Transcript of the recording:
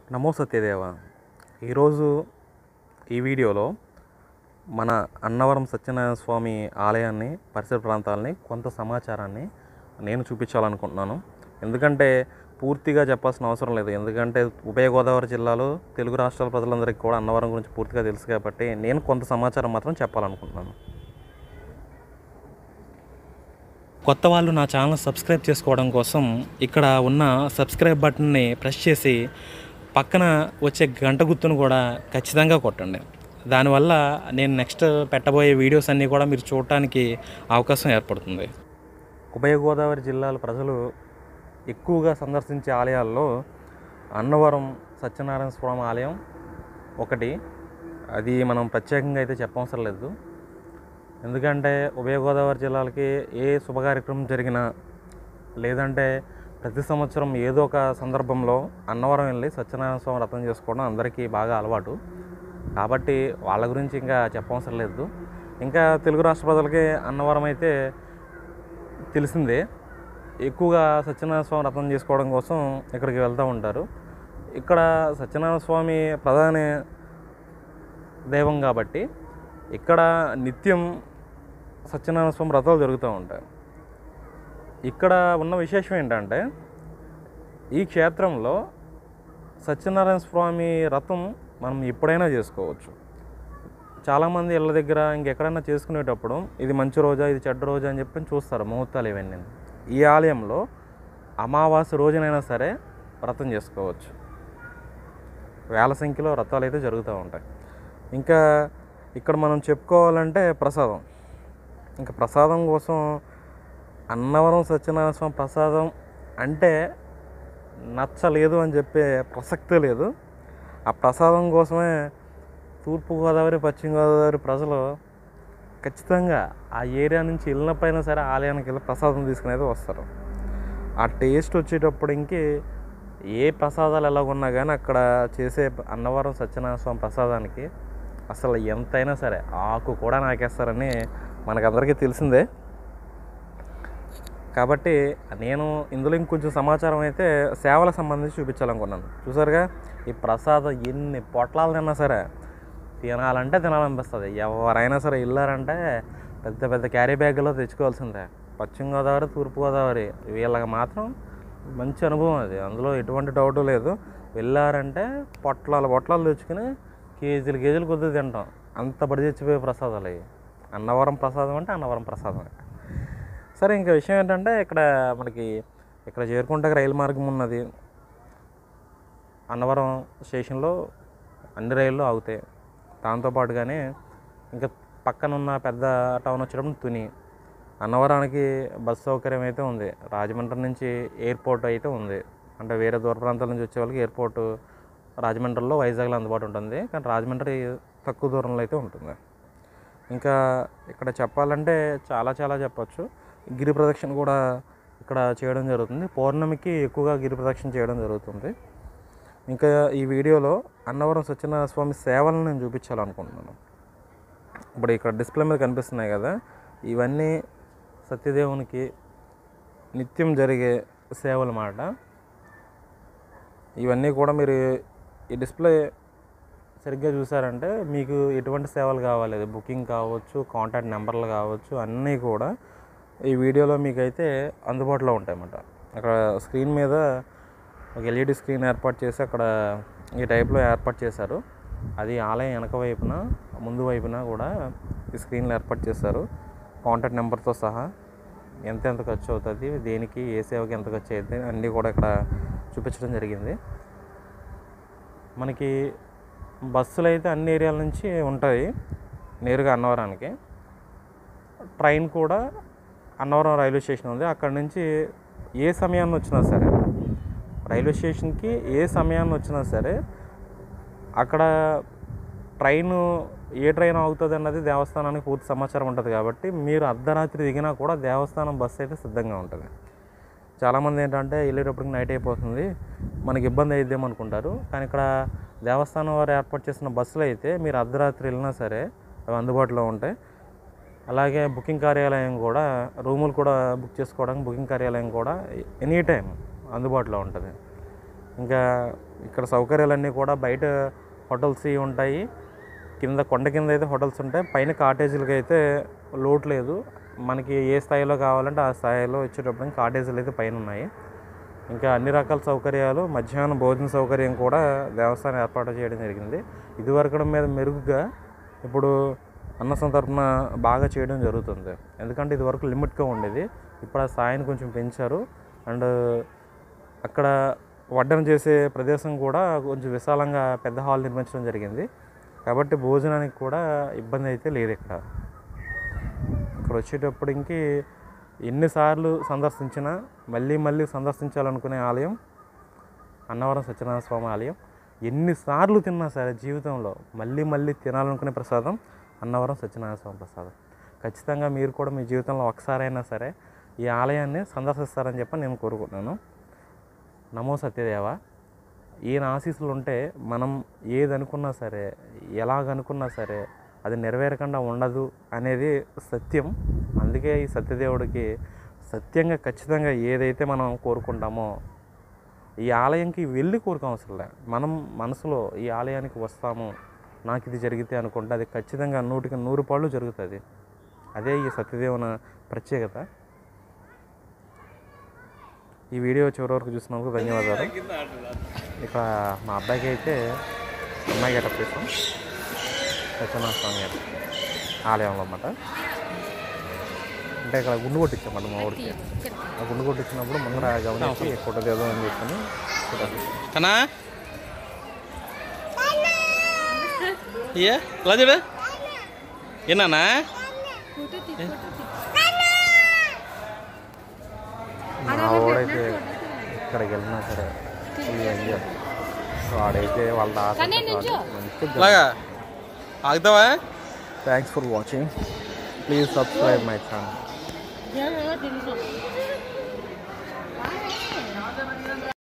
నమో సత్యదేవ ఈరోజు ఈ వీడియోలో మన అన్నవరం సత్యనారాయణ స్వామి ఆలయాన్ని పరిసర ప్రాంతాలని కొంత సమాచారాన్ని నేను చూపించాలనుకుంటున్నాను ఎందుకంటే పూర్తిగా చెప్పాల్సిన అవసరం లేదు ఎందుకంటే ఉభయ గోదావరి జిల్లాలో తెలుగు రాష్ట్రాల ప్రజలందరికీ కూడా అన్నవరం గురించి పూర్తిగా తెలుసు కాబట్టి నేను కొంత సమాచారం మాత్రం చెప్పాలనుకుంటున్నాను కొత్త వాళ్ళు నా ఛానల్ సబ్స్క్రైబ్ చేసుకోవడం కోసం ఇక్కడ ఉన్న సబ్స్క్రైబ్ బటన్ని ప్రెస్ చేసి పక్కన వచ్చే గంట గుర్తును కూడా ఖచ్చితంగా కొట్టండి దానివల్ల నేను నెక్స్ట్ పెట్టబోయే వీడియోస్ అన్నీ కూడా మీరు చూడటానికి అవకాశం ఏర్పడుతుంది ఉభయ గోదావరి జిల్లాల ప్రజలు ఎక్కువగా సందర్శించే ఆలయాల్లో అన్నవరం సత్యనారాయణ స్వామి ఆలయం ఒకటి అది మనం ప్రత్యేకంగా అయితే చెప్పవసరం లేదు ఎందుకంటే ఉభయ గోదావరి జిల్లాలకి ఏ శుభ కార్యక్రమం జరిగినా లేదంటే ప్రతి సంవత్సరం ఏదో ఒక సందర్భంలో అన్నవరం వెళ్ళి సత్యనారాయణ స్వామి వ్రతం చేసుకోవడం అందరికీ బాగా అలవాటు కాబట్టి వాళ్ళ గురించి ఇంకా చెప్పవసరం లేదు ఇంకా తెలుగు రాష్ట్ర ప్రజలకి అన్నవరం అయితే తెలిసిందే ఎక్కువగా సత్యనారాయణ స్వామి వ్రతం చేసుకోవడం కోసం ఇక్కడికి వెళ్తూ ఉంటారు ఇక్కడ సత్యనారాయణ స్వామి ప్రధాన దైవం కాబట్టి ఇక్కడ నిత్యం సత్యనారాయణ స్వామి వ్రతాలు జరుగుతూ ఉంటాయి ఇక్కడ ఉన్న విశేషం ఏంటంటే ఈ క్షేత్రంలో సత్యనారాయణ స్వామి వ్రతం మనం ఎప్పుడైనా చేసుకోవచ్చు చాలామంది ఇళ్ళ దగ్గర ఇంకెక్కడైనా చేసుకునేటప్పుడు ఇది మంచి రోజా ఇది చెడ్డ రోజా అని చెప్పి చూస్తారు ముహూర్తాలు ఇవన్నీ ఈ ఆలయంలో అమావాస్య రోజునైనా సరే వ్రతం చేసుకోవచ్చు వేల సంఖ్యలో వ్రతాలు అయితే జరుగుతూ ఉంటాయి ఇంకా ఇక్కడ మనం చెప్పుకోవాలంటే ప్రసాదం ఇంకా ప్రసాదం కోసం అన్నవరం సత్యనారాయణ స్వామి ప్రసాదం అంటే నచ్చలేదు అని చెప్పే ప్రసక్తే లేదు ఆ ప్రసాదం కోసమే తూర్పుగోదావరి పశ్చిమ గోదావరి ప్రజలు ఖచ్చితంగా ఆ ఏరియా నుంచి వెళ్ళినప్పుడైనా సరే ఆలయానికి వెళ్ళి ప్రసాదం తీసుకుని అయితే వస్తారు ఆ టేస్ట్ వచ్చేటప్పుడు ఇంకే ఏ ప్రసాదాలు ఎలాగున్నా కానీ అక్కడ చేసే అన్నవరం సత్యనారాయణ స్వామి ప్రసాదానికి అసలు ఎంతైనా సరే ఆకు కూడా నాకేస్తారని మనకందరికీ తెలిసిందే కాబట్టి నేను ఇందులో ఇంకొంచెం సమాచారం అయితే సేవలకు సంబంధించి చూపించాలనుకున్నాను చూసారుగా ఈ ప్రసాదం ఎన్ని పొట్లాలు తిన్నా సరే తినాలంటే తినాలనిపిస్తుంది ఎవరైనా సరే వెళ్ళారంటే పెద్ద పెద్ద క్యారీ బ్యాగ్లో తెచ్చుకోవాల్సిందే పశ్చిమ గోదావరి తూర్పు గోదావరి వీళ్ళకి మాత్రం మంచి అనుభవం అది అందులో ఎటువంటి డౌట్ లేదు వెళ్ళారంటే పొట్లాలు పొట్లాలు తెచ్చుకుని కేజీలు కేజీలు కొద్ది తింటాం అంత పడి తెచ్చిపోయే ప్రసాదాలు అవి అన్నవరం ప్రసాదం అంటే అన్నవరం ప్రసాదం సరే ఇంకా విషయం ఏంటంటే ఇక్కడ మనకి ఇక్కడ చేరుకుంటే రైలు మార్గం ఉన్నది అన్నవరం స్టేషన్లో అన్ని రైళ్ళు ఆగుతాయి దాంతోపాటుగానే ఇంకా పక్కన ఉన్న పెద్ద టౌన్ వచ్చేటప్పుడు తుని అన్నవరానికి బస్ సౌకర్యం అయితే ఉంది రాజమండ్రి నుంచి ఎయిర్పోర్ట్ అయితే ఉంది అంటే వేరే దూర ప్రాంతాల నుంచి వచ్చే వాళ్ళకి ఎయిర్పోర్ట్ రాజమండ్రిలో వైజాగ్లో అందుబాటు ఉంటుంది కానీ రాజమండ్రి తక్కువ దూరంలో అయితే ఉంటుంది ఇంకా ఇక్కడ చెప్పాలంటే చాలా చాలా చెప్పొచ్చు గిరి ప్రదక్షిణ కూడా ఇక్కడ చేయడం జరుగుతుంది పౌర్ణమికి ఎక్కువగా గిరి ప్రదక్షిణ చేయడం జరుగుతుంది ఇంకా ఈ వీడియోలో అన్నవరం సత్యనారాయణ స్వామి సేవలను నేను చూపించాలనుకుంటున్నాను ఇప్పుడు ఇక్కడ డిస్ప్లే మీద కనిపిస్తున్నాయి కదా ఇవన్నీ సత్యదేవునికి నిత్యం జరిగే సేవలు మాట ఇవన్నీ కూడా మీరు ఈ డిస్ప్లే సరిగ్గా చూసారంటే మీకు ఎటువంటి సేవలు కావాలి బుకింగ్ కావచ్చు కాంటాక్ట్ నెంబర్లు కావచ్చు అన్నీ కూడా ఈ వీడియోలో మీకైతే అందుబాటులో ఉంటాయన్నమాట అక్కడ స్క్రీన్ మీద ఒక ఎల్ఈడి స్క్రీన్ ఏర్పాటు చేసి అక్కడ ఈ టైప్లో ఏర్పాటు చేశారు అది ఆలయం వెనక వైపున ముందు వైపున కూడా ఈ స్క్రీన్లు ఏర్పాటు చేశారు కాంటాక్ట్ నెంబర్తో సహా ఎంత ఎంత ఖర్చు అవుతుంది దేనికి ఏ సేవకి ఎంత ఖర్చు అవుతుంది అన్నీ కూడా ఇక్కడ చూపించడం జరిగింది మనకి బస్సులు అయితే అన్ని ఏరియాల నుంచి ఉంటాయి నేరుగా అన్నవరానికి ట్రైన్ కూడా అన్నవరం రైల్వే స్టేషన్ ఉంది అక్కడ నుంచి ఏ సమయాన్ని వచ్చినా సరే రైల్వే స్టేషన్కి ఏ సమయాన్ని వచ్చినా సరే అక్కడ ట్రైన్ ఏ ట్రైన్ అవుతుంది అన్నది దేవస్థానానికి పూర్తి సమాచారం ఉంటుంది కాబట్టి మీరు అర్ధరాత్రి దిగినా కూడా దేవస్థానం బస్సు అయితే సిద్ధంగా ఉంటుంది చాలామంది ఏంటంటే వెళ్ళేటప్పటికి నైట్ అయిపోతుంది మనకి ఇబ్బంది అయిద్దేమో అనుకుంటారు కానీ ఇక్కడ దేవస్థానం వారు ఏర్పాటు చేసిన బస్సులు అయితే మీరు అర్ధరాత్రి వెళ్ళినా సరే అవి అందుబాటులో ఉంటాయి అలాగే బుకింగ్ కార్యాలయం కూడా రూములు కూడా బుక్ చేసుకోవడానికి బుకింగ్ కార్యాలయం కూడా ఎనీ టైం అందుబాటులో ఉంటుంది ఇంకా ఇక్కడ సౌకర్యాలన్నీ కూడా బయట హోటల్స్ ఇవి ఉంటాయి కింద కొండ కింద అయితే హోటల్స్ ఉంటాయి పైన కాటేజీలకి అయితే లోటు లేదు మనకి ఏ స్థాయిలో కావాలంటే ఆ స్థాయిలో వచ్చేటప్పుడు కాటేజీలు అయితే పైన ఉన్నాయి ఇంకా అన్ని రకాల సౌకర్యాలు మధ్యాహ్నం భోజన సౌకర్యం కూడా దేవస్థానం ఏర్పాటు చేయడం జరిగింది ఇదివరకు మీద మెరుగుగా ఇప్పుడు అన్న సంతర్పణ బాగా చేయడం జరుగుతుంది ఎందుకంటే ఇదివరకు లిమిట్గా ఉండేది ఇప్పుడు ఆ స్థాయిని కొంచెం పెంచారు అండ్ అక్కడ వడ్డన చేసే ప్రదేశం కూడా కొంచెం విశాలంగా పెద్ద హాల్ నిర్మించడం జరిగింది కాబట్టి భోజనానికి కూడా ఇబ్బంది అయితే లేదు ఇక్కడ ఇక్కడ వచ్చేటప్పటికి ఎన్నిసార్లు సందర్శించినా మళ్ళీ మళ్ళీ సందర్శించాలనుకునే ఆలయం అన్నవరం సత్యనారాయణ స్వామి ఆలయం ఎన్నిసార్లు తిన్నా సరే జీవితంలో మళ్ళీ మళ్ళీ తినాలనుకునే ప్రసాదం అన్నవరం సత్యనారాయణ స్వామి ప్రసాదం ఖచ్చితంగా మీరు కూడా మీ జీవితంలో ఒకసారైనా సరే ఈ ఆలయాన్ని సందర్శిస్తారని చెప్పి నేను కోరుకుంటున్నాను నమో సత్యదేవ ఈయన ఆశీస్సులు ఉంటే మనం ఏది అనుకున్నా సరే ఎలాగనుకున్నా సరే అది నెరవేరకుండా ఉండదు అనేది సత్యం అందుకే ఈ సత్యదేవుడికి సత్యంగా ఖచ్చితంగా ఏదైతే మనం కోరుకుంటామో ఈ ఆలయంకి వెళ్ళి కోరుకోం అవసరం లే మనం మనసులో ఈ ఆలయానికి వస్తాము నాకు ఇది జరిగితే అనుకుంటే అది ఖచ్చితంగా నూటికి నూరు పాళ్ళు జరుగుతుంది అదే ఈ సత్యదేవుని ప్రత్యేకత ఈ వీడియో చివరి వరకు చూసినందుకు ధన్యవాదాలు ఇక్కడ మా అబ్బాయికి అయితే అమ్మాయి గెటప్ చేస్తాం సత్యనారాయణ స్వామి గారు ఆలయంలో అన్నమాట అంటే ఇక్కడ గుండు కొట్టించామంట మా ఊరికి ఆ గుండు కొట్టించినప్పుడు ముందర గమనించి ఫోటో తీద్దాం అని చెప్పని ఫోటో తీసాం. కన్నా ఏ ఇలా చూడు ఏనానా మా వాడైతే ఇక్కడికి వెళ్ళినా సరే ఫుల్ ఎంజాయ్ వాడైతే వాళ్ళ తాత మంచిగా ఇలాగా ఆగుతావా thanks for watching please subscribe my channel Yeah, yeah, yeah,